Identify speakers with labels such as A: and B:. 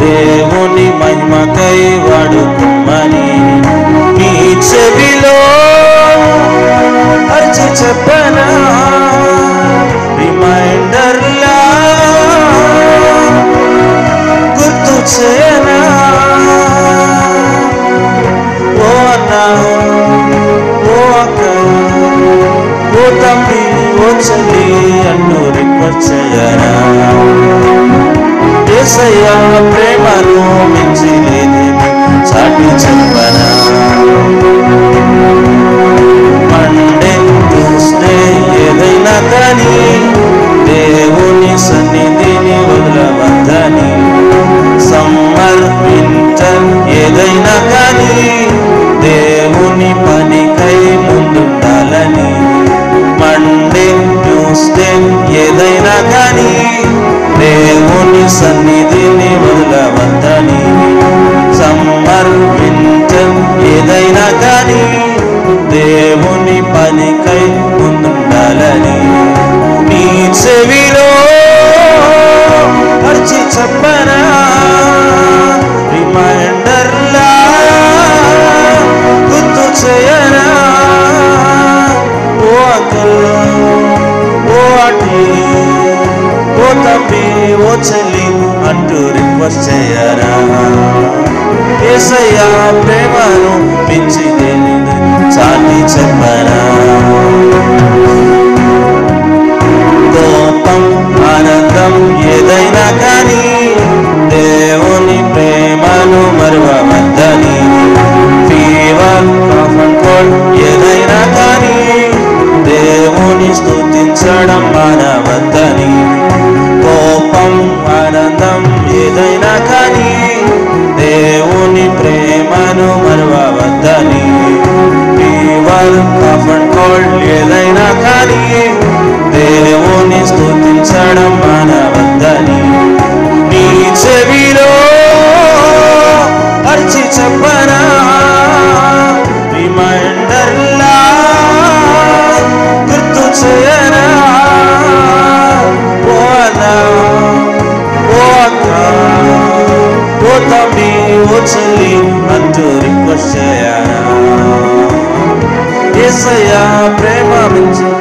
A: దేవుని మహిమకై వాడుకుమ్మని నీ చెవిలో అరిచి చెప్పనా రిమైండర్లా గుర్తు చేయనా ఓ అన్నా ఓ అక్క ఓ తమ్మి ఓ చెల్లి అంటూ రిక్వెస్ట్ చేయరా ఏసయ్య ప్రేమను మించి లేదేమి చాటి చెప్పనా మండే ట్యూస్డే ఏదైనా కానీ దేవుని సన్నిధిని వదలవద్దని సమ్మర్ వింటర్ ఏదైనా కానీ దేవుని పనికై ముందుండాలని మండే ట్యూస్డే ఏదైనా కానీ దేవుని సన్నిధిని వదలవద్దని సమ్మర్ వింటర్ ఏదైనా కానీ దేవుని పనికై ముందుండాలని నీ చెవిలో అర్చి చెప్పనా రిమైండర్లా గుర్తు చేయనా ఓ అక్కల్ ఓ అటి ఓ తమ్మి ఓ చెల్లి అంటూ రిక్వెస్ట్ చేయరా ఏసయ్యా ప్రేమను మించి దేనిది చాటి చెప్పరా కోపం ఆనందం ఏదైనా కానీ దేవుని ప్రేమను మరువవద్దని ఫీవర్ కాఫ్ అండ్ కోల్డ్ ఏదైనా కానీ దేవుని స్తుతించడం మానవద్దని కోపం ఆనందం ఏదైనా కానీ దేవుని ప్రేమను మరువవద్దని ఫీవర్ కాఫ్ అండ్ కోల్డ్ ఏదైనా కానీ దేవుని స్తుతించడం మానవద్దని నీ చెవిలో అర్చి చెప్పనా రిమైండర్లా గుర్తు చేయనా ఓ అన్నా ఓ అక్క ఓ తమ్మి ఓ చెల్లి అంటూ రిక్వెస్ట్ చేయనా ఏసయ్యా ప్రేమ మించి